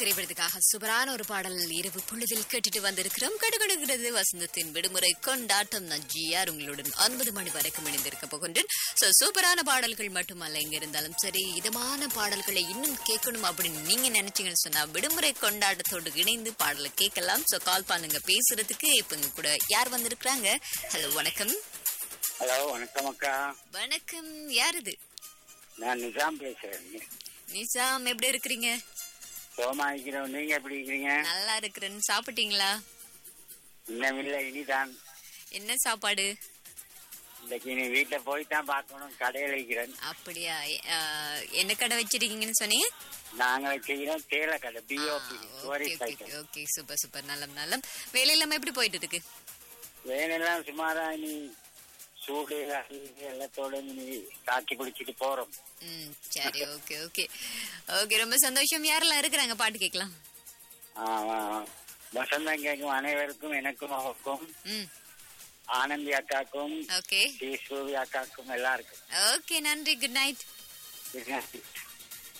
திரைப்படத்துக்காக சூப்பரான ஒரு பாடல் இரவு பொழுதில் கேட்டுட்டு வந்திருக்கிறோம் கடுகடுகிறது வசந்தத்தின் விடுமுறை கொண்டாட்டம் நான் ஜிஆர் உங்களுடன் ஒன்பது மணி வரைக்கும் இணைந்திருக்க போகின்றேன் சோ சூப்பரான பாடல்கள் மட்டுமல்ல எங்க இருந்தாலும் சரி இதமான பாடல்களை இன்னும் கேட்கணும் அப்படின்னு நீங்க நினைச்சீங்கன்னு சொன்னா விடுமுறை கொண்டாட்டத்தோடு இணைந்து பாடலை கேட்கலாம் சோ கால் பண்ணுங்க பேசுறதுக்கு இப்ப இங்க கூட யார் வந்திருக்கிறாங்க ஹலோ வணக்கம் ஹலோ வணக்கம் அக்கா வணக்கம் யார் இது நான் நிஜாம் பேசுறேன் நிசாம் எப்படி இருக்கிறீங்க சோமா இருக்கிறோம் நீங்க எப்படி இருக்கிறீங்க நல்லா இருக்கிறேன்னு சாப்பிட்டீங்களா இன்னும் இல்லை இனிதான் என்ன சாப்பாடு இன்னைக்கு நீ வீட்டுல போய் தான் பார்க்கணும் கடையில் இருக்கிறேன் அப்படியா அஹ், என்ன கடை வச்சிருக்கீங்கன்னு சொன்னீங்க நாங்க வச்சுக்கிறோம் தேயிலை கடை POP tourist item okay super super நல்லம் நல்லம் வேலை இல்லாம எப்படி போயிட்டு இருக்கு வேனெல்லாம் சுமாரா நீ சூடு அது இது எல்லாத்தோட நீ தாக்கி குடிச்சிட்டு போறோம் ம் சரி ஓகே ஓகே ஓகே ரொம்ப சந்தோஷம் யாரெல்லாம் இருக்கிறாங்க பாட்டு கேட்கலாம் ஆ, ஆ, ஆ. வசந்தம் கேட்கும் அனைவருக்கும் எனக்கும் அவருக்கும் ம் ஆனந்தி அக்காக்கும் ஓகே ஸ்ரீ சூவி அக்காக்கும் எல்லாருக்கும் ஓகே நன்றி குட் நைட் இது